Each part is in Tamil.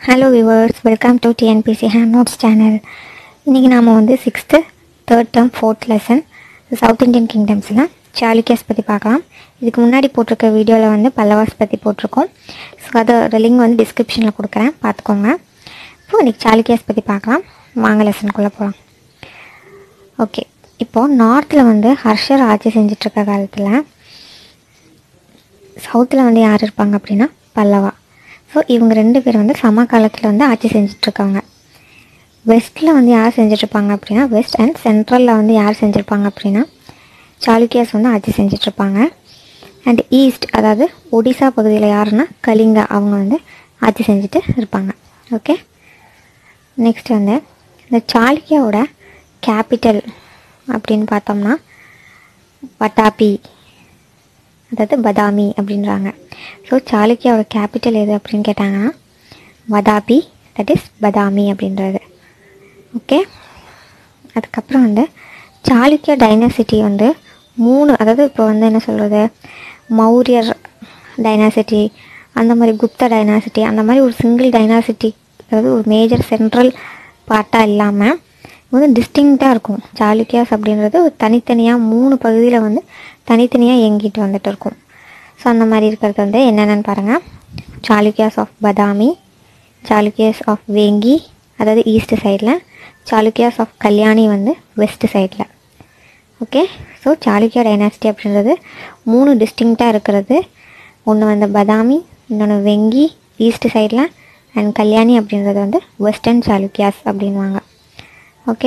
hello viewers welcome to TNPSC hand notes channel இன்றைக்கி நாம் வந்து sixth third term fourth lesson south Indian கிங்டம்ஸில் சாளுக்கியாஸ் பற்றி பார்க்கலாம் இதுக்கு முன்னாடி போட்டிருக்க வீடியோவில் வந்து பல்லவாஸ் பற்றி போட்டிருக்கோம் ஸோ அதோட லிங்க் வந்து டிஸ்கிரிப்ஷனில் கொடுக்குறேன் பார்த்துக்கோங்க இப்போ இன்றைக்கி சாளுக்கியாஸ் பற்றி பார்க்கலாம் வாங்க லெசனுக்குள்ளே போகலாம் ஓகே இப்போது நார்த்தில் வந்து ஹர்ஷர் ஆட்சி செஞ்சிட்ருக்க காலத்தில் சவுத்தில் வந்து யார் இருப்பாங்க அப்படின்னா பல்லவா ஸோ இவங்க ரெண்டு பேர் வந்து சம காலத்தில் வந்து ஆட்சி செஞ்சிட்ருக்காங்க வெஸ்ட்டில் வந்து யார் செஞ்சிட்ருப்பாங்க அப்படின்னா வெஸ்ட் அண்ட் சென்ட்ரலில் வந்து யார் செஞ்சுருப்பாங்க அப்படின்னா சாளுக்கியாஸ் வந்து ஆட்சி செஞ்சிட்ருப்பாங்க அண்ட் ஈஸ்ட் அதாவது ஒடிசா பகுதியில் யாருன்னா கலிங்கா அவங்க வந்து ஆட்சி செஞ்சுட்டு இருப்பாங்க ஓகே நெக்ஸ்ட் வந்து இந்த சாளுக்கியாவோட கேபிட்டல் அப்படின்னு பார்த்தோம்னா வட்டாபி அதாவது பதாமி அப்படின்றாங்க ஸோ சாளுக்கியாவோட கேபிட்டல் எது அப்படின்னு கேட்டாங்கன்னா வதாபி தட் இஸ் பதாமி அப்படின்றது ஓகே அதுக்கப்புறம் வந்து சாளுக்கிய டைனாசிட்டி வந்து மூணு அதாவது இப்போ வந்து என்ன சொல்கிறது மௌரியர் டைனாசிட்டி அந்த மாதிரி குப்த டைனாசிட்டி அந்த மாதிரி ஒரு சிங்கிள் டைனாசிட்டி அதாவது ஒரு மேஜர் சென்ட்ரல் பார்ட்டாக இல்லாமல் வந்து டிஸ்டிங்க்டாக இருக்கும் சாளுக்கியாஸ் அப்படின்றது ஒரு தனித்தனியாக மூணு பகுதியில் வந்து தனித்தனியாக இயங்கிட்டு வந்துட்டு இருக்கும் ஸோ அந்த மாதிரி இருக்கிறது வந்து என்னென்னு பாருங்கள் சாளுக்கியாஸ் ஆஃப் பதாமி சாளுக்கியாஸ் ஆஃப் வேங்கி அதாவது ஈஸ்ட் சைடில் சாளுக்கியாஸ் ஆஃப் கல்யாணி வந்து வெஸ்ட் சைடில் ஓகே ஸோ சாளுக்கியா டைனாசிட்டி அப்படின்றது மூணு டிஸ்டிங்க்டாக இருக்கிறது ஒன்று வந்து பதாமி இன்னொன்று வெங்கி ஈஸ்ட் சைடில் அண்ட் கல்யாணி அப்படின்றது வந்து வெஸ்டர்ன் சாளுக்கியாஸ் அப்படின்வாங்க ஓகே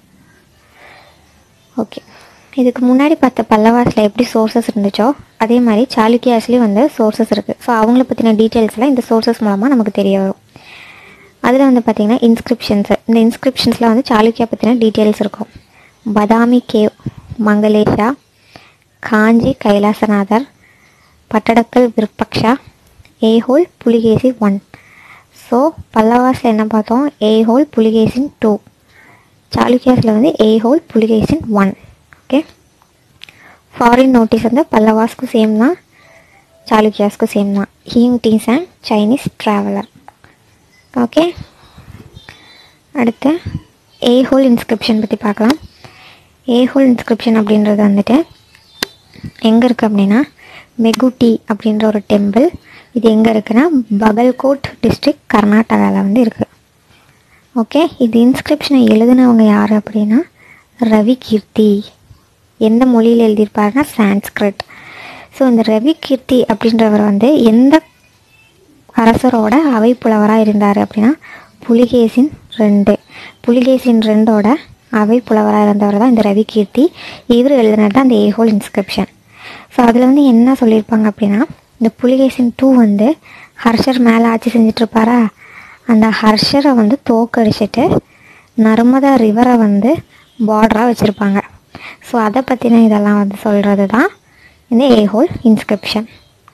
ஓகே இதுக்கு முன்னாடி பார்த்த பல்லவாஸில் எப்படி சோர்சஸ் இருந்துச்சோ அதே மாதிரி சாளுக்கியாஸ்லேயும் வந்து சோர்சஸ் இருக்குது ஸோ அவங்கள பற்றின டீட்டெயில்ஸ்லாம் இந்த சோர்சஸ் மூலமாக நமக்கு தெரிய வரும் அதில் வந்து பார்த்திங்கன்னா இன்ஸ்கிரிப்ஷன்ஸ் இந்த இன்ஸ்கிரிப்ஷன்ஸில் வந்து சாளுக்கியா பற்றின டீட்டெயில்ஸ் இருக்கும் Badami cave Mangalesha Kanchi Kailasanathar Pattadakal Virupaksha Aihole Pulakeshi one so பல்லவாஸில் என்ன பார்த்தோம் ஏஹோல் புலிகேசின் டூ சாளுக்கியாஸில் வந்து Aihole Pulakeshin one okay foreign notice வந்து பல்லவாஸ்க்கும் சேம் தான் சாளுக்கியாஸ்க்கும் சேம் தான் Hiuen Tsang and Chinese traveller okay அடுத்து ஏஹோல் இன்ஸ்கிரிப்ஷன் பற்றி பார்க்கலாம் ஏஹோல் இன்ஸ்கிரிப்ஷன் அப்படின்றது வந்துட்டு எங்கே இருக்குது அப்படின்னா மெகுட்டி அப்படின்ற ஒரு டெம்பிள் இது எங்கே இருக்குன்னா பகல்கோட் டிஸ்ட்ரிக்ட் கர்நாடகாவில் வந்து இருக்குது ஓகே இது இன்ஸ்கிரிப்ஷனை எழுதினவங்க யார் அப்படின்னா ரவி கீர்த்தி எந்த மொழியில் எழுதியிருப்பாருன்னா சான்ஸ்கிரிட் ஸோ இந்த ரவி கீர்த்தி அப்படின்றவர் வந்து எந்த அரசரோட அவை புலவராக இருந்தார் அப்படின்னா புலிகேசின் ரெண்டு புலிகேசின் ரெண்டோட அவை புலவராக இருந்தவர் தான் இந்த ரவி கீர்த்தி இவர் எழுதினது தான் இந்த ஏஹோல் இன்ஸ்கிரிப்ஷன் ஸோ அதில் வந்து என்ன சொல்லியிருப்பாங்க அப்படின்னா இந்த புலிகேசின் டூ வந்து ஹர்ஷர் மேலே ஆட்சி செஞ்சிட்ருப்பாரா அந்த ஹர்ஷரை வந்து தோக்கடிச்சிட்டு நர்மதா ரிவரை வந்து பார்டராக வச்சுருப்பாங்க ஸோ அதை பற்றின இதெல்லாம் வந்து சொல்கிறது தான் இந்த ஏஹோல் இன்ஸ்கிரிப்ஷன்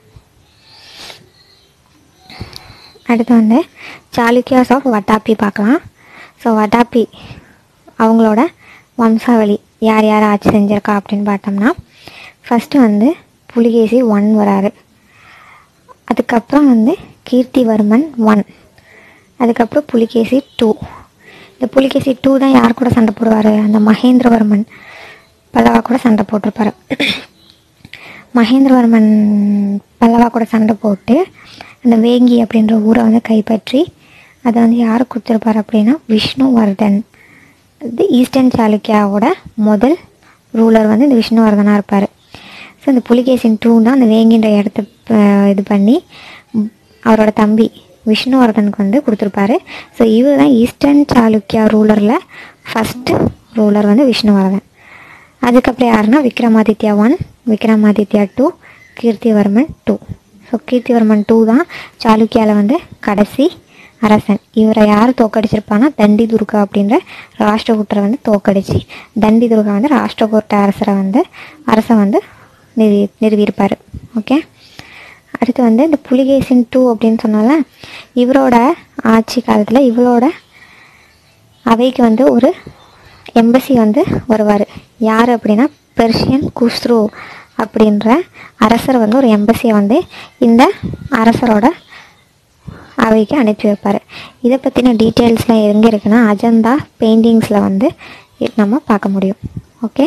அடுத்து வந்து சாளுக்கியாஸ் ஆஃப் வட்டாப்பி பார்க்கலாம் ஸோ வட்டாப்பி அவங்களோட வம்சாவளி யார் யார் ஆட்சி செஞ்சுருக்கா அப்படின்னு பார்த்தோம்னா ஃபஸ்ட்டு வந்து புலிகேசி ஒன் வராரு அதுக்கப்புறம் வந்து கீர்த்திவர்மன் ஒன் அதுக்கப்புறம் புலிகேசி டூ இந்த புலிகேசி டூ தான் யார் கூட சண்டை போடுவார் அந்த மகேந்திரவர்மன் பல்லவா கூட சண்டை போட்டிருப்பாரு மகேந்திரவர்மன் பல்லவா கூட சண்டை போட்டு அந்த வேங்கி அப்படின்ற ஊரை வந்து கைப்பற்றி அதை வந்து யார் கொடுத்துருப்பார் அப்படின்னா விஷ்ணுவர்தன் இது ஈஸ்டர்ன் சாளுக்கியாவோட முதல் ரூலர் வந்து இந்த விஷ்ணுவர்தனாக இருப்பார் ஸோ இந்த புலிகேசின் டூ தான் அந்த வேங்கின்ற இடத்த இது பண்ணி அவரோட தம்பி விஷ்ணுவர்தனுக்கு வந்து கொடுத்துருப்பாரு ஸோ இவர் தான் ஈஸ்டர்ன் சாளுக்கியா ரூலரில் ஃபஸ்ட்டு ரூலர் வந்து விஷ்ணுவர்தன் அதுக்கப்புறம் யாருன்னா Vikramaditya one Vikramaditya two Kirtivarman two so Kirtivarman two தான் சாளுக்கியாவில் வந்து கடைசி அரசன் இவரை யார் தோக்கடிச்சிருப்பான்னா தண்டி துர்கா அப்படின்ற ராஷ்டிரகூட்டரை வந்து தோக்கடிச்சு தண்டி துர்கா வந்து ராஷ்டிரகூட்ட அரசரை வந்து அரசை வந்து நிறுவி நிறுவியிருப்பார் ஓகே அடுத்து வந்து இந்த புலிகேசின் டூ அப்படின்னு சொன்னால இவரோட ஆட்சி காலத்தில் இவரோட அவைக்கு வந்து ஒரு எம்பசி வந்து வருவார் யார் அப்படின்னா பெர்ஷியன் குஸ்ரு அப்படின்ற அரசர் வந்து ஒரு எம்பசியை வந்து இந்த அரசரோட அவைக்கு அனுப்பி வைப்பார் இதை பற்றின டீட்டெயில்ஸ்லாம் எங்கே இருக்குன்னா அஜந்தா பெயிண்டிங்ஸில் வந்து இ- நம்ம பார்க்க முடியும் ஓகே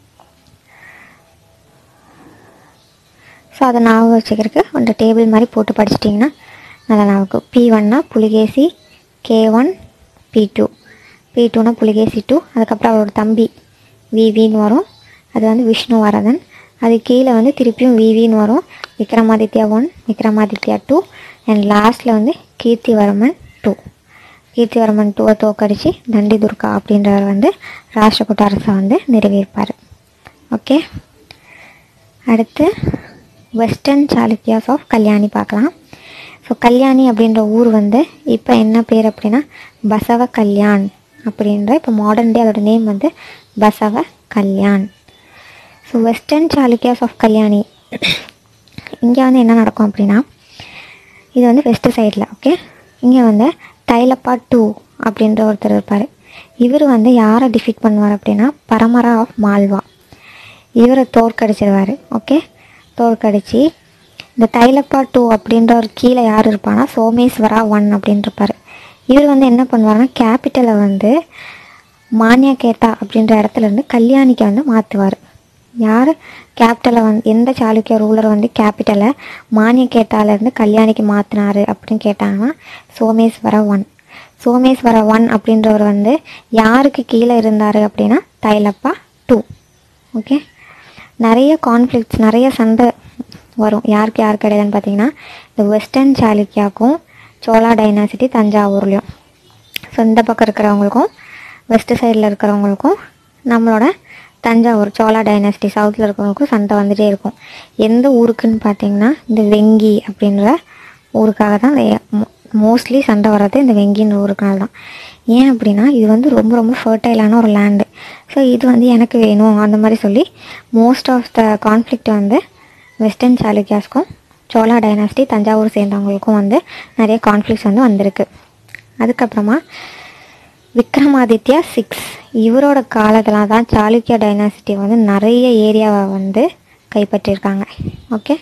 ஸோ அதை ஞாபகம் வச்சுக்கிறதுக்கு அந்த டேபிள் மாதிரி போட்டு படிச்சிட்டிங்கன்னா நல்லா ஞாபகம் பி ஒன்னா Pulakeshi K one P two P டூனா புலிகேசி டூ அதுக்கப்புறம் அவரோட தம்பி விவின்னு வரும் அது வந்து விஷ்ணு வரதன் அது கீழே வந்து திருப்பியும் விவின்னு வரும் Vikramaditya one Vikramaditya two and லாஸ்ட்டில் வந்து கீர்த்திவர்மன் டூ கீர்த்திவர்மன் டூவை தோக்கடிச்சு தண்டி துர்கா அப்படின்றவர் வந்து ராஷ்டிரகூட்ட அரசை வந்து நிறுவியிருப்பார் ஓகே அடுத்து வெஸ்டர்ன் சாளுக்கியாஸ் ஆஃப் கல்யாணி பார்க்கலாம் ஸோ கல்யாணி அப்படின்ற ஊர் வந்து இப்போ என்ன பேர் அப்படின்னா பசவ கல்யாண் அப்படின்ற இப்போ மாடர்ன் டே அதோட நேம் வந்து Basava Kalyan so western Chalukyas of Kalyani இங்கே வந்து என்ன நடக்கும் அப்படின்னா இது வந்து வெஸ்ட் சைடில் ஓகே இங்கே வந்து தைலப்பா டூ அப்படின்ற ஒருத்தர் இருப்பார் இவர் வந்து யாரை டிஃபீட் பண்ணுவார் அப்படின்னா பரமரா ஆஃப் மால்வா இவரை தோற்கடிச்சிருவார் ஓகே தோற்கடிச்சு இந்த தைலப்பா டூ அப்படின்ற ஒரு கீழே யார் இருப்பானா சோமேஸ்வரா ஒன் அப்படின்னு இருப்பார் இவர் வந்து என்ன பண்ணுவாருன்னா கேபிட்டலை வந்து மானியகேத்தா அப்படின்ற இடத்துல இருந்து கல்யாணிக்கு வந்து மாற்றுவார் யார் கேபிட்டலை வந்து எந்த சாளுக்கிய ரூலர் வந்து கேபிட்டலை மானியகேத்தாலேருந்து கல்யாணிக்கு மாற்றினாரு அப்படின்னு கேட்டாங்கன்னா சோமேஸ்வர ஒன் சோமேஸ்வர ஒன் அப்படின்றவர் வந்து யாருக்கு கீழே இருந்தார் அப்படின்னா தைலப்பா டூ ஓகே நிறைய கான்ஃப்ளிக்ட்ஸ் நிறைய சண்டை வரும் யாருக்கு யாருக்கு இடையிலன்னு பார்த்தீங்கன்னா இந்த வெஸ்டர்ன் சாளுக்கியாவுக்கும் சோழா டைனாசிட்டி தஞ்சாவூர்லேயும் ஸோ இந்த பக்கம் இருக்கிறவங்களுக்கும் வெஸ்ட் சைடில் இருக்கிறவங்களுக்கும் நம்மளோட தஞ்சாவூர் சோழா டைனாசிட்டி சவுத்தில் இருக்கிறவங்களுக்கும் சண்டை வந்துகிட்டே இருக்கும் எந்த ஊருக்குன்னு பார்த்தீங்கன்னா இந்த வெங்கி அப்படின்ற ஊருக்காக தான் மோஸ்ட்லி சண்டை வர்றது இந்த வெங்கின்ற ஊருக்குனால தான் ஏன் அப்படின்னா இது வந்து ரொம்ப ரொம்ப ஃபர்டைலான ஒரு லேண்டு ஸோ இது வந்து எனக்கு வேணும் அந்த மாதிரி சொல்லி மோஸ்ட் ஆஃப் த கான்ஃப்ளிக்ட் வந்து வெஸ்டர்ன் சாளுக்கியாஸ்க்கும் சோழா டைனாசிட்டி தஞ்சாவூர் சேர்ந்தவங்களுக்கும் வந்து நிறைய கான்ஃப்ளிக்ஸ் வந்து வந்திருக்கு அதுக்கப்புறமா விக்ரமாதித்யா சிக்ஸ் இவரோட காலத்தில் தான் சாளுக்கியா டைனாசிட்டி வந்து நிறைய ஏரியாவை வந்து கைப்பற்றியிருக்காங்க ஓகே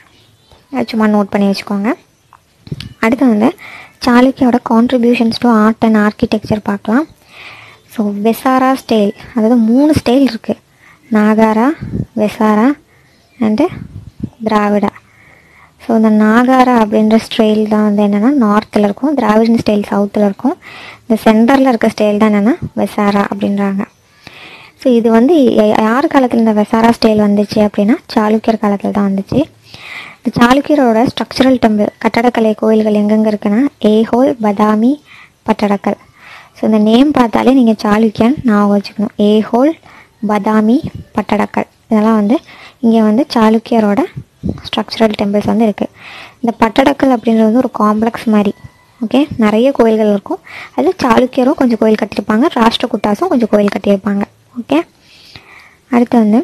சும்மா நோட் பண்ணி வச்சுக்கோங்க அடுத்து வந்து சாளுக்கியாவோட contributions to art and architecture பார்க்கலாம் ஸோ வெசாரா ஸ்டைல் அதாவது மூணு ஸ்டைல் இருக்குது நாகாரா வெசாரா அண்டு திராவிடா ஸோ இந்த நாகாரா அப்படின்ற ஸ்டைல் தான் வந்து என்னென்னா நார்த்தில் இருக்கும் திராவிடன் ஸ்டைல் சவுத்தில் இருக்கும் இந்த சென்டரில் இருக்க ஸ்டைல் தான் என்னென்னா வெசாரா அப்படின்றாங்க ஸோ இது வந்து யா- யார் காலத்தில் இந்த வெசாரா ஸ்டைல் வந்துச்சு அப்படின்னா சாளுக்கியர் காலத்தில் தான் வந்துச்சு இந்த சாளுக்கியரோட ஸ்ட்ரக்சரல் டெம்பிள் கட்டடக்கலை கோயில்கள் எங்கெங்கே இருக்குன்னா ஏஹோல் பதாமி பட்டடக்கல் ஸோ இந்த நேம் பார்த்தாலே நீங்கள் சாளுக்கியன் ஞாபகம் வச்சுக்கணும் ஏஹோல் பதாமி பட்டடக்கல் இதெல்லாம் வந்து இங்கே வந்து சாளுக்கியரோட ஸ்ட்ரக்சரல் டெம்பிள்ஸ் வந்து இருக்குது இந்த பட்டடக்கல் அப்படின்றது வந்து ஒரு காம்ப்ளெக்ஸ் மாதிரி ஓகே நிறைய கோயில்கள் இருக்கும் அதில் சாளுக்கியரும் கொஞ்சம் கோயில் கட்டியிருப்பாங்க ராஷ்டிரகூட்டாஸும் கொஞ்சம் கோயில் கட்டியிருப்பாங்க ஓகே அடுத்து வந்து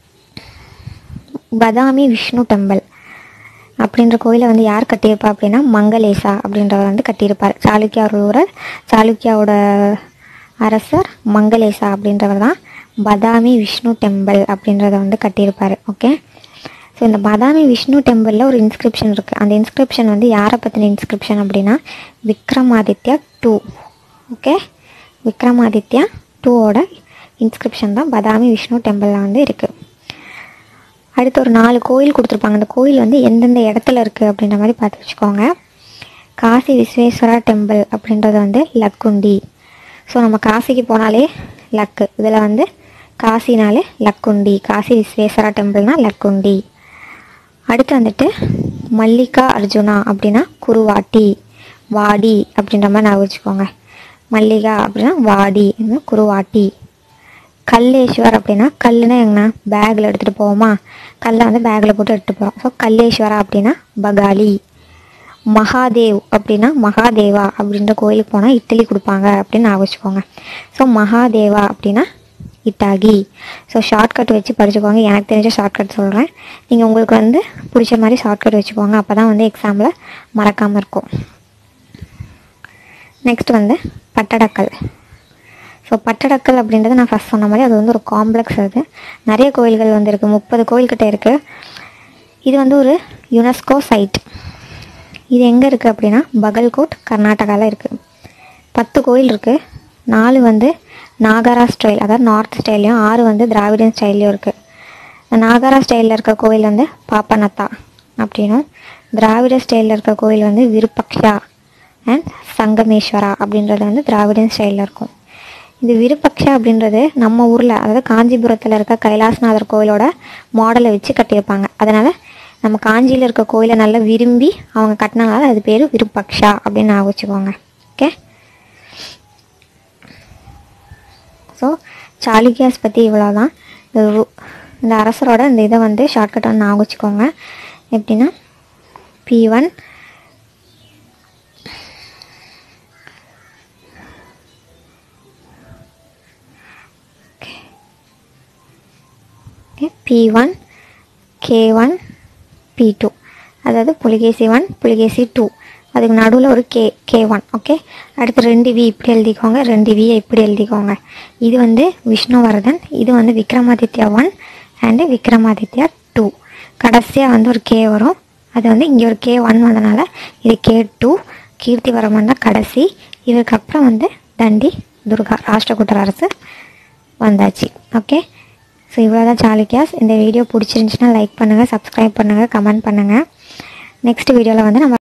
பதாமி விஷ்ணு டெம்பிள் அப்படின்ற கோயிலை வந்து யார் கட்டியிருப்பா அப்படின்னா மங்களேசா அப்படின்றவர் வந்து கட்டியிருப்பார் சாளுக்கியா ரூரர் சாளுக்கியாவோட அரசர் மங்களேசா அப்படின்றவர் தான் பதாமி விஷ்ணு டெம்பிள் அப்படின்றத வந்து கட்டியிருப்பார் ஓகே ஸோ இந்த பதாமி விஷ்ணு டெம்பிளில் ஒரு இன்ஸ்கிரிப்ஷன் இருக்குது அந்த இன்ஸ்கிரிப்ஷன் வந்து யாரை பற்றின இன்ஸ்கிரிப்ஷன் அப்படின்னா விக்ரமாதித்யா டூ ஓகே விக்ரமாதித்யா டூவோட இன்ஸ்கிரிப்ஷன் தான் பதாமி விஷ்ணு டெம்பிளில் வந்து இருக்குது அடுத்து ஒரு நாலு கோயில் கொடுத்துருப்பாங்க அந்த கோயில் வந்து எந்தெந்த இடத்துல இருக்குது அப்படின்ற மாதிரி பார்த்து வச்சுக்கோங்க காசி விஸ்வேஸ்வரா டெம்பிள் அப்படின்றது வந்து லக்குண்டி ஸோ நம்ம காசிக்கு போனாலே லக்கு இதில் வந்து காசினாலே லக்குண்டி காசி விஸ்வேஸ்வரா டெம்பிள்னா லக்குண்டி அடுத்து வந்துட்டு மல்லிகா அர்ஜுனா அப்படின்னா குருவாட்டி வாடி அப்படின்ற மாதிரி நான் வச்சுக்கோங்க மல்லிகா அப்படின்னா வாடி அப்படின்னா குருவாட்டி கல்லேஸ்வர் அப்படின்னா கல்லுனா எங்கண்ணா பேக்கில் எடுத்துகிட்டு போவோமா கல்லை வந்து பேக்கில் போட்டு எடுத்துகிட்டு போகிறோம் ஸோ கல்லேஸ்வரா அப்படின்னா பகாலி மகாதேவ் அப்படின்னா மகாதேவா அப்படின்ற கோயிலுக்கு போனால் இட்லி கொடுப்பாங்க அப்படின்னு நான் வச்சுக்கோங்க ஸோ மகாதேவா அப்படின்னா இட்டாகி ஸோ ஷார்ட்கட் வச்சு படிச்சுக்கோங்க எனக்கு தெரிஞ்ச ஷார்ட்கட் சொல்கிறேன் நீங்கள் உங்களுக்கு வந்து பிடிச்ச மாதிரி ஷார்ட்கட் வச்சுக்கோங்க அப்போ தான் வந்து எக்ஸாமில் மறக்காமல் இருக்கும் நெக்ஸ்ட் வந்து பட்டடக்கல் ஸோ பட்டடக்கல் அப்படின்றது நான் ஃபஸ்ட் சொன்ன மாதிரி அது வந்து ஒரு காம்ப்ளெக்ஸ் அது நிறைய கோயில்கள் வந்து இருக்குது முப்பது கோயில்கிட்ட இருக்குது இது வந்து ஒரு யுனெஸ்கோ சைட் இது எங்கே இருக்குது அப்படின்னா பகல்கோட் கர்நாடகாவில் இருக்குது பத்து கோயில் இருக்குது நாலு வந்து நாகரா ஸ்டைல் அதாவது நார்த் ஸ்டைல்லையும் ஆறு வந்து திராவிடன் ஸ்டைல்லையும் இருக்குது நாகரா ஸ்டைலில் இருக்க கோயில் வந்து பாப்பநத்தா அப்படின்னும் திராவிட ஸ்டைலில் இருக்க கோயில் வந்து விருப்பக்ஷா அண்ட் சங்கமேஸ்வரா அப்படின்றது வந்து திராவிடன் ஸ்டைலில் இருக்கும் இந்த விருப்பக்ஷா அப்படின்றது நம்ம ஊரில் அதாவது காஞ்சிபுரத்தில் இருக்க கைலாசநாதர் கோயிலோட மாடலை வச்சு கட்டியிருப்பாங்க அதனால் நம்ம காஞ்சியில் இருக்க கோயிலை நல்லா விரும்பி அவங்க கட்டினால அது பேர் விருப்பக்ஷா அப்படின்னு ஞாபகம் வச்சுக்கோங்க ஓகே ஸோ சாளுக்கியாஸ் பற்றி இவ்வளோ தான் இந்த ரு- இந்த அரசரோட இந்த இதை வந்து ஷார்ட்கட் வந்து ஞாபகம் வச்சுக்கோங்க எப்படின்னா P one P one K one P two அதாவது புலிகேசி ஒன் புலிகேசி டூ அதுக்கு நடுவில் ஒரு கே கே ஒன் ஓகே அடுத்து ரெண்டு வி இப்படி எழுதிக்கோங்க ரெண்டு வியை இப்படி எழுதிக்கோங்க இது வந்து விஷ்ணுவர்தன் இது வந்து Vikramaditya one and Vikramaditya two கடைசியாக வந்து ஒரு கே வரும் அது வந்து இங்கே ஒரு கே ஒன் வந்தனால இது கே டூ கீர்த்திவரமன் தான் கடைசி இதுக்கப்புறம் வந்து தண்டி துர்கா ராஷ்டிரகூட்டர் அரசு வந்தாச்சு ஓகே ஸோ இவ்வளோ தான் சாளுக்கியாஸ் இந்த வீடியோ பிடிச்சிருந்துச்சுன்னா லைக் பண்ணுங்கள் சப்ஸ்கிரைப் பண்ணுங்கள் கமெண்ட் பண்ணுங்கள் நெக்ஸ்ட் வீடியோவில் வந்து நம்ம